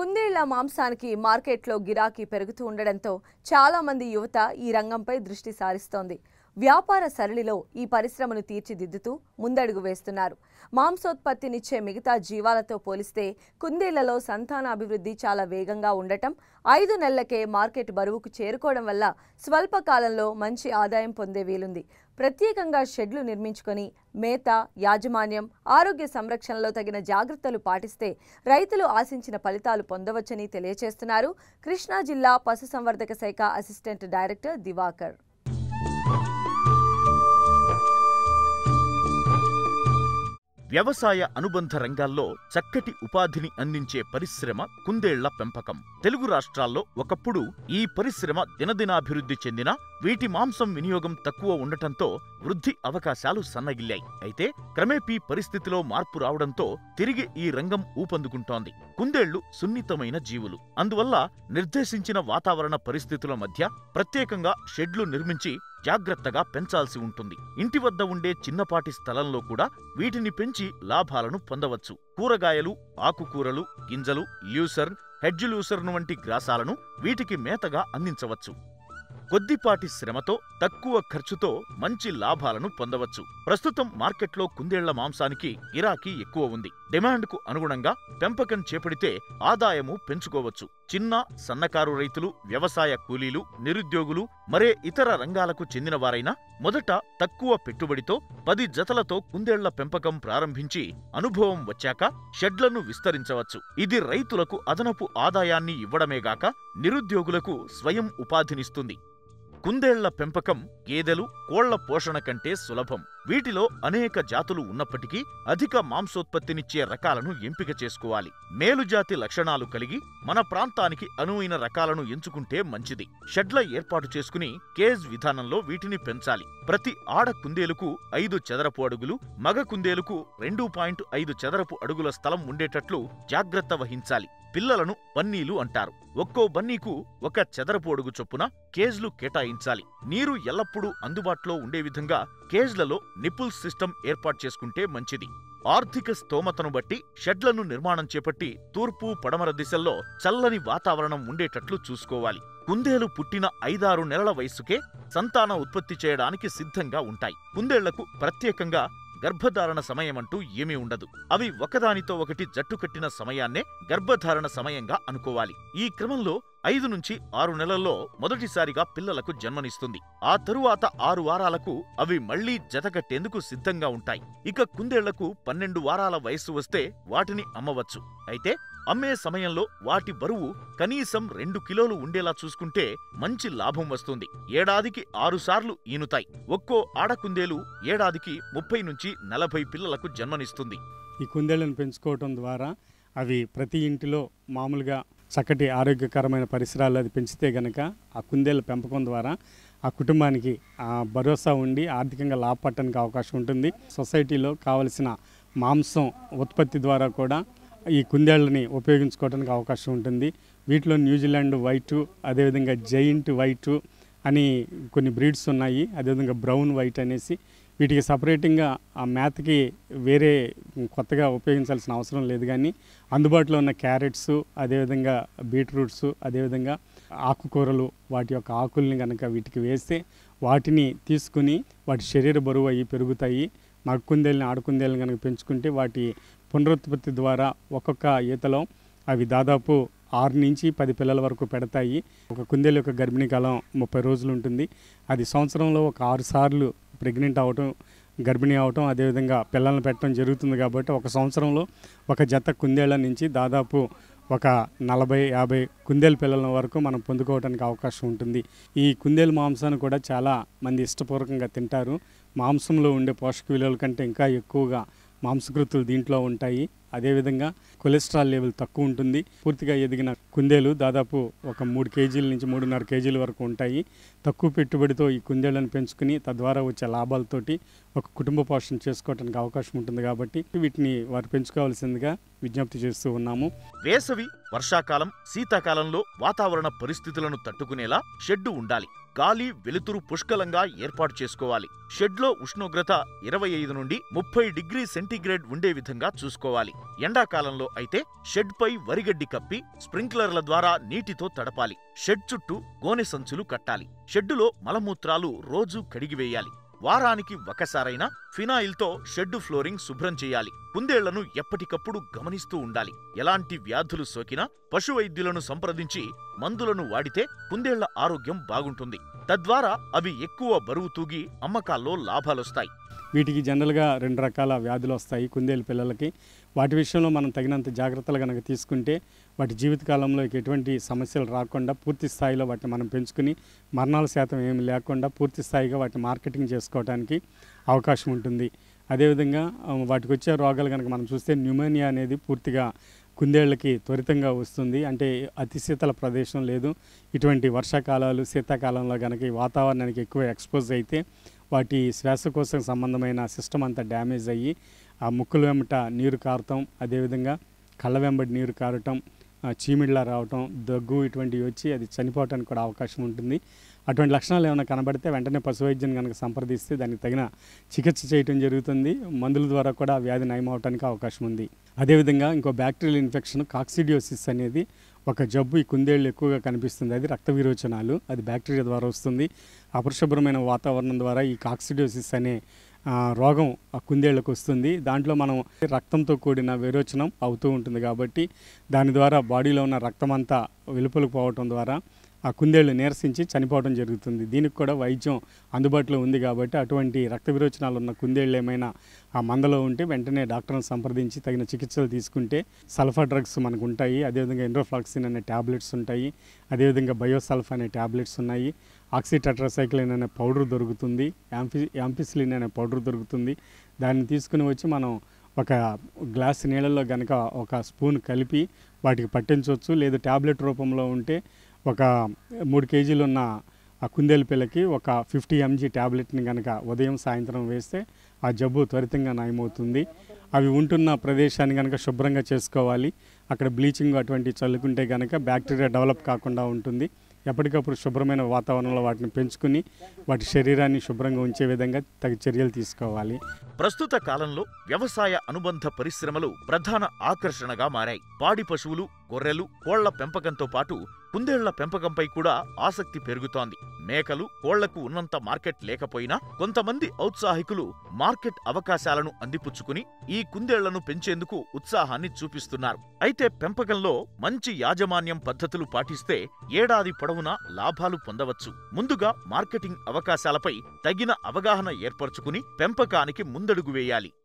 కుందేళ్ల మాంసానికి మార్కెట్లో గిరాకీ పెరుగుతూ ఉండడంతో చాలా మంది యువత ఈ రంగంపై దృష్టి సారిస్తోంది వ్యాపార సరళిలో ఈ పరిశ్రమను తీర్చిదిద్దుతూ ముందడుగు వేస్తున్నారు మాంసోత్పత్తినిచ్చే మిగతా జీవాలతో పోలిస్తే కుందేళ్లలో సంతానాభివృద్ధి చాలా వేగంగా ఉండటం ఐదు నెలలకే మార్కెట్ బరువుకు చేరుకోవడం వల్ల స్వల్ప కాలంలో మంచి ఆదాయం పొందే వీలుంది ప్రత్యేకంగా షెడ్లు నిర్మించుకొని మేత యాజమాన్యం ఆరోగ్య సంరక్షణలో తగిన జాగ్రత్తలు పాటిస్తే రైతులు ఆశించిన ఫలితాలు పొందవచ్చని తెలియజేస్తున్నారు కృష్ణా జిల్లా పశుసంవర్ధక శాఖ అసిస్టెంట్ డైరెక్టర్ దివాకర్ వ్యవసాయ అనుబంధ రంగాల్లో చక్కటి ఉపాధిని అందించే పరిశ్రమ కుందేళ్ల పెంపకం తెలుగు రాష్ట్రాల్లో ఒకప్పుడు ఈ పరిశ్రమ దినదినాభివృద్ధి చెందిన వీటి మాంసం వినియోగం తక్కువ ఉండటంతో వృద్ధి అవకాశాలు సన్నగిల్లాయి అయితే క్రమేపీ పరిస్థితిలో మార్పు రావడంతో తిరిగి ఈ రంగం ఊపందుకుంటోంది కుందేళ్లు సున్నితమైన జీవులు అందువల్ల నిర్దేశించిన వాతావరణ పరిస్థితుల మధ్య ప్రత్యేకంగా షెడ్లు నిర్మించి జాగ్రత్తగా పెంచాల్సి ఉంటుంది ఇంటి వద్ద ఉండే చిన్నపాటి స్థలంలో కూడా వీటిని పెంచి లాభాలను పొందవచ్చు కూరగాయలు ఆకుకూరలు గింజలు ల్యూసర్న్ హెడ్జ్ లూసర్న్ వంటి గ్రాసాలను వీటికి మేతగా అందించవచ్చు కొద్దిపాటి శ్రమతో తక్కువ ఖర్చుతో మంచి లాభాలను పొందవచ్చు ప్రస్తుతం మార్కెట్లో కుందేళ్ల మాంసానికి గిరాకీ ఎక్కువ ఉంది డిమాండ్కు అనుగుణంగా పెంపకం చేపడితే ఆదాయము పెంచుకోవచ్చు చిన్న సన్నకారు రైతులు వ్యవసాయ కూలీలు నిరుద్యోగులు మరే ఇతర రంగాలకు చెందినవారైనా మొదట తక్కువ పెట్టుబడితో పది జతలతో కుందేళ్ల పెంపకం ప్రారంభించి అనుభవం వచ్చాక షెడ్లను విస్తరించవచ్చు ఇది రైతులకు అదనపు ఆదాయాన్ని ఇవ్వడమేగాక నిరుద్యోగులకు స్వయం ఉపాధినిస్తుంది కుందేళ్ల పెంపకం గేదెలు కోళ్ల పోషణ కంటే సులభం వీటిలో అనేక జాతులు ఉన్నప్పటికీ అధిక మాంసోత్పత్తినిచ్చే రకాలను ఎంపిక చేసుకోవాలి మేలుజాతి లక్షణాలు కలిగి మన ప్రాంతానికి అనువైన రకాలను ఎంచుకుంటే మంచిది షెడ్ల ఏర్పాటు చేసుకుని కేజ్ విధానంలో వీటిని పెంచాలి ప్రతి ఆడ కుందేలుకు ఐదు చదరపు అడుగులు మగ కుందేలుకు రెండు పాయింట్ ఐదు చదరపు అడుగుల స్థలం ఉండేటట్లు జాగ్రత్త వహించాలి పిల్లలను బన్నీలు అంటారు ఒక్కో బన్నీకు ఒక చదరపు అడుగు చొప్పున కేజ్లు కేటాయించాలి నీరు ఎల్లప్పుడూ అందుబాటులో ఉండే విధంగా కేజ్లలో నిపుల్ సిస్టమ్ ఏర్పాటు చేసుకుంటే మంచిది ఆర్థిక స్తోమతను బట్టి షెడ్లను నిర్మాణం చేపట్టి తూర్పు పడమర దిశల్లో చల్లని వాతావరణం ఉండేటట్లు చూసుకోవాలి కుందేలు పుట్టిన ఐదారు నెలల వయస్సుకే సంతాన ఉత్పత్తి చేయడానికి సిద్ధంగా ఉంటాయి కుందేళ్లకు ప్రత్యేకంగా గర్భధారణ సమయమంటూ ఏమీ ఉండదు అవి ఒకదానితో ఒకటి జట్టు కట్టిన సమయాన్నే గర్భధారణ సమయంగా అనుకోవాలి ఈ క్రమంలో ఐదు నుంచి ఆరు నెలల్లో మొదటిసారిగా పిల్లలకు జన్మనిస్తుంది ఆ తరువాత ఆరు వారాలకు అవి మళ్లీ జతకట్టేందుకు సిద్ధంగా ఉంటాయి ఇక కుందేళ్లకు పన్నెండు వారాల వయస్సు వస్తే వాటిని అమ్మవచ్చు అయితే అమ్మే సమయంలో వాటి బరువు కనీసం రెండు కిలోలు ఉండేలా చూసుకుంటే మంచి లాభం వస్తుంది ఏడాదికి ఆరుసార్లు ఈనుతాయి ఒక్కో ఆడకుందేలు ఏడాదికి ముప్పై నుంచి నలభై పిల్లలకు జన్మనిస్తుంది ఈ కుందేళ్లను పెంచుకోవటం ద్వారా అవి ప్రతి ఇంటిలో మామూలుగా చక్కటి ఆరోగ్యకరమైన పరిసరాలు అది పెంచితే గనక ఆ కుందేళ్ల పెంపకం ద్వారా ఆ కుటుంబానికి ఆ భరోసా ఉండి ఆర్థికంగా లాభపడటానికి అవకాశం ఉంటుంది సొసైటీలో కావలసిన మాంసం ఉత్పత్తి ద్వారా కూడా ఈ కుందేళ్ళని ఉపయోగించుకోవడానికి అవకాశం ఉంటుంది వీటిలో న్యూజిలాండ్ వైటు అదేవిధంగా జైంట్ వైటు అని కొన్ని బ్రీడ్స్ ఉన్నాయి అదేవిధంగా బ్రౌన్ వైట్ అనేసి వీటికి సపరేటింగ్గా ఆ మేతకి వేరే కొత్తగా ఉపయోగించాల్సిన అవసరం లేదు కానీ అందుబాటులో ఉన్న క్యారెట్స్ అదేవిధంగా బీట్రూట్స్ అదేవిధంగా ఆకుకూరలు వాటి యొక్క ఆకుల్ని కనుక వీటికి వేస్తే వాటిని తీసుకుని వాటి శరీర బరువు అయ్యి పెరుగుతాయి మగ కుందేళ్ళని ఆడకుందేళ్ళని కనుక పెంచుకుంటే వాటి పునరుత్పత్తి ద్వారా ఒక్కొక్క ఈతలో అవి దాదాపు ఆరు నుంచి పది పిల్లల వరకు పెడతాయి ఒక కుందేలు యొక్క గర్భిణీ కాలం ముప్పై రోజులు ఉంటుంది అది సంవత్సరంలో ఒక ఆరు సార్లు ప్రెగ్నెంట్ అవటం గర్భిణీ అవటం అదేవిధంగా పిల్లల్ని పెట్టడం జరుగుతుంది కాబట్టి ఒక సంవత్సరంలో ఒక జత కుందేళ్ల నుంచి దాదాపు ఒక నలభై యాభై కుందేలు పిల్లల వరకు మనం పొందుకోవడానికి అవకాశం ఉంటుంది ఈ కుందేలు మాంసాన్ని కూడా చాలా మంది ఇష్టపూర్వకంగా తింటారు మాంసంలో ఉండే పోషక విలువల కంటే ఇంకా ఎక్కువగా మాంసకృతులు దీంట్లో ఉంటాయి అదేవిధంగా కొలెస్ట్రాల్ లెవెల్ తక్కువ ఉంటుంది పూర్తిగా ఎదిగిన కుందేలు దాదాపు ఒక మూడు కేజీల నుంచి మూడున్నర కేజీల వరకు ఉంటాయి తక్కువ పెట్టుబడితో ఈ కుందేళ్లను పెంచుకుని తద్వారా వచ్చే లాభాలతోటి ఒక కుటుంబ పోషణ చేసుకోవడానికి అవకాశం ఉంటుంది కాబట్టి వీటిని వారు పెంచుకోవాల్సిందిగా విజ్ఞప్తి చేస్తూ ఉన్నాము వేసవి వర్షాకాలం శీతాకాలంలో వాతావరణ పరిస్థితులను తట్టుకునేలా షెడ్డు ఉండాలి గాలి వెలుతురు పుష్కలంగా ఏర్పాటు చేసుకోవాలి షెడ్లో ఉష్ణోగ్రత ఇరవై ఐదు నుండి ముప్పై డిగ్రీ సెంటీగ్రేడ్ ఉండే విధంగా చూసుకోవాలి ఎండాకాలంలో అయితే షెడ్పై వరిగడ్డి కప్పి స్ప్రింక్లర్ల ద్వారా నీటితో తడపాలి షెడ్ చుట్టూ గోనె సంచులు కట్టాలి షెడ్డులో మలమూత్రాలు రోజూ కడిగివేయాలి వారానికి ఒకసారైనా ఫినాయిల్తో షెడ్డు ఫ్లోరింగ్ శుభ్రం చేయాలి కుందేళ్లను ఎప్పటికప్పుడు గమనిస్తూ ఉండాలి ఎలాంటి వ్యాధులు సోకినా పశు వైద్యులను సంప్రదించి మందులను వాడితే కుందేళ్ల ఆరోగ్యం బాగుంటుంది తద్వారా అవి ఎక్కువ బరువు తూగి అమ్మకాల్లో లాభాలొస్తాయి వీటికి జనరల్గా రెండు రకాల వ్యాధులు వస్తాయి కుందేలు పిల్లలకి వాటి విషయంలో మనం తగినంత జాగ్రత్తలు కనుక తీసుకుంటే వాటి జీవితకాలంలో ఇక ఎటువంటి సమస్యలు రాకుండా పూర్తి స్థాయిలో వాటిని మనం పెంచుకుని మరణాల శాతం ఏమి లేకుండా పూర్తి స్థాయిగా వాటిని మార్కెటింగ్ చేసుకోవడానికి అవకాశం ఉంటుంది అదేవిధంగా ఆ, వాటికి వచ్చే రోగాలు కనుక మనం చూస్తే న్యూమోనియా అనేది పూర్తిగా కుందేళ్ళకి త్వరితంగా వస్తుంది అంటే అతి శీతల ప్రదేశం లేదు ఇటువంటి వర్షాకాలాలు శీతాకాలంలో కనుక ఈ వాతావరణానికి ఎక్కువ ఎక్స్పోజ్ అయితే వాటి శ్వాసకోశం సంబంధమైన సిస్టమ్ అంతా డ్యామేజ్ అయ్యి ఆ ముక్కుల వెంబట నీరు కారటం అదేవిధంగా కళ్ళ వెంబడి నీరు కారటం ఆ, చీమిడిలా రావటం దగ్గు ఇటువంటివి వచ్చి అది చనిపోవటానికి కూడా అవకాశం ఉంటుంది అటువంటి లక్షణాలు ఏమైనా కనబడితే వెంటనే పశు వైద్యం కనుక సంప్రదిస్తే దానికి తగిన చికిత్స చేయటం జరుగుతుంది మందుల ద్వారా కూడా ఆ వ్యాధి నయం అవడానికి అవకాశం ఉంది అదేవిధంగా ఇంకో బ్యాక్టీరియల్ ఇన్ఫెక్షన్ కాక్సిడియోసిస్ అనేది ఒక జబ్బు ఈ కుందేళ్ళు ఎక్కువగా కనిపిస్తుంది అది రక్త విరోచనాలు అది బ్యాక్టీరియా ద్వారా వస్తుంది అపరిశుభ్రమైన వాతావరణం ద్వారా ఈ కాక్సిడియోసిస్ అనే ఆ, రోగం ఆ కుందేళ్లకు వస్తుంది దాంట్లో మనం రక్తంతో కూడిన విరోచనం అవుతూ ఉంటుంది కాబట్టి దాని ద్వారా బాడీలో ఉన్న రక్తం అంతా వెలుపలకు పోవటం ద్వారా ఆ కుందేళ్ళు నీరసించి చనిపోవడం జరుగుతుంది దీనికి కూడా వైద్యం అందుబాటులో ఉంది కాబట్టి అటువంటి రక్త విరోచనాలు ఉన్న కుందేళ్ళు ఏమైనా ఆ మందలో ఉంటే వెంటనే డాక్టర్ని సంప్రదించి తగిన చికిత్సలు తీసుకుంటే సల్ఫా డ్రగ్స్ మనకు ఉంటాయి అదేవిధంగా ఎండ్రోఫ్లాక్సిన్ అనే ట్యాబ్లెట్స్ ఉంటాయి అదేవిధంగా బయోసల్ఫ్ అనే ట్యాబ్లెట్స్ ఉన్నాయి ఆక్సిటెట్రాసైక్లిన్ అనే పౌడర్ దొరుకుతుంది యాంపి యాంపిసిలిన్ అనే పౌడర్ దొరుకుతుంది దాన్ని తీసుకుని వచ్చి మనం ఒక గ్లాస్ నీళ్ళల్లో కనుక ఒక స్పూన్ కలిపి వాటికి పట్టించవచ్చు లేదు ట్యాబ్లెట్ రూపంలో ఉంటే ఒక మూడు కేజీలు ఉన్న ఆ కుందేలు పిల్లకి ఒక ఫిఫ్టీ ఎంజీ ట్యాబ్లెట్ని కనుక ఉదయం సాయంత్రం వేస్తే ఆ జబ్బు త్వరితంగా నయమవుతుంది అవి ఉంటున్న ప్రదేశాన్ని కనుక శుభ్రంగా చేసుకోవాలి అక్కడ బ్లీచింగ్ అటువంటి చల్లుకుంటే కనుక బ్యాక్టీరియా డెవలప్ కాకుండా ఉంటుంది ఎప్పటికప్పుడు శుభ్రమైన వాతావరణంలో వాటిని పెంచుకుని వాటి శరీరాన్ని శుభ్రంగా ఉంచే విధంగా తగు చర్యలు తీసుకోవాలి ప్రస్తుత కాలంలో వ్యవసాయ అనుబంధ పరిశ్రమలు ప్రధాన ఆకర్షణగా మారాయి పాడి పశువులు గొర్రెలు కోళ్ల పెంపకంతో పాటు కుందేళ్ల పెంపకంపై కూడా ఆసక్తి పెరుగుతోంది మేకలు కోళ్లకు ఉన్నంత మార్కెట్ లేకపోయినా కొంతమంది ఔత్సాహికులు మార్కెట్ అవకాశాలను అందిపుచ్చుకుని ఈ కుందేళ్లను పెంచేందుకు ఉత్సాహాన్ని చూపిస్తున్నారు అయితే పెంపకంలో మంచి యాజమాన్యం పద్ధతులు పాటిస్తే ఏడాది పొడవునా లాభాలు పొందవచ్చు ముందుగా మార్కెటింగ్ అవకాశాలపై తగిన అవగాహన ఏర్పరచుకుని పెంపకానికి ముందడుగు వేయాలి